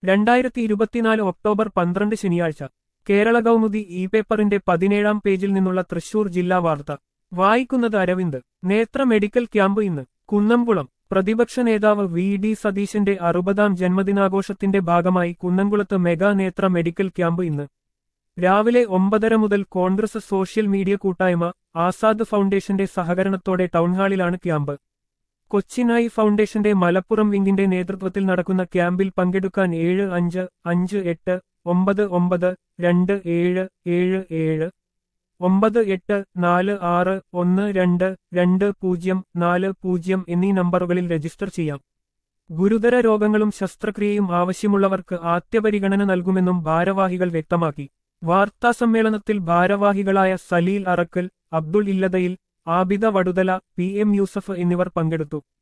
രണ്ടായിരത്തി ഇരുപത്തിനാല് ഒക്ടോബർ പന്ത്രണ്ട് ശനിയാഴ്ച കേരള കൗമുദി ഇ പേപ്പറിന്റെ പതിനേഴാം പേജിൽ നിന്നുള്ള തൃശൂർ ജില്ലാ വാർത്ത വായിക്കുന്നത് അരവിന്ദ് നേത്ര മെഡിക്കൽ ക്യാമ്പ് ഇന്ന് കുന്നംകുളം പ്രതിപക്ഷ നേതാവ് വി ഡി സതീശന്റെ അറുപതാം ജന്മദിനാഘോഷത്തിന്റെ ഭാഗമായി കുന്നംകുളത്ത് മെഗാ നേത്ര മെഡിക്കൽ ക്യാമ്പ് ഇന്ന് രാവിലെ ഒമ്പതര മുതൽ കോൺഗ്രസ് സോഷ്യൽ മീഡിയ കൂട്ടായ്മ ആസാദ് ഫൗണ്ടേഷന്റെ സഹകരണത്തോടെ ടൗൺഹാളിലാണ് ക്യാമ്പ് കൊച്ചിനായി ഫൗണ്ടേഷന്റെ മലപ്പുറം വിംഗിന്റെ നേതൃത്വത്തിൽ നടക്കുന്ന ക്യാമ്പിൽ പങ്കെടുക്കാൻ ഏഴ് അഞ്ച് അഞ്ച് എട്ട് ഒമ്പത് ഒമ്പത് രണ്ട് ഏഴ് ഏഴ് ഏഴ് ഒമ്പത് എട്ട് നാല് ആറ് ഒന്ന് രണ്ട് രണ്ട് പൂജ്യം നാല് പൂജ്യം എന്നീ നമ്പറുകളിൽ രജിസ്റ്റർ ചെയ്യാം ഗുരുതര രോഗങ്ങളും ശസ്ത്രക്രിയയും ആവശ്യമുള്ളവർക്ക് ആദ്യപരിഗണന നൽകുമെന്നും ഭാരവാഹികൾ വ്യക്തമാക്കി വാർത്താസമ്മേളനത്തിൽ ഭാരവാഹികളായ സലീൽ അറക്കൽ അബ്ദുൾ ഇല്ലതയിൽ ആബിദ വടുതല പി എം യൂസഫ് എന്നിവർ പങ്കെടുത്തു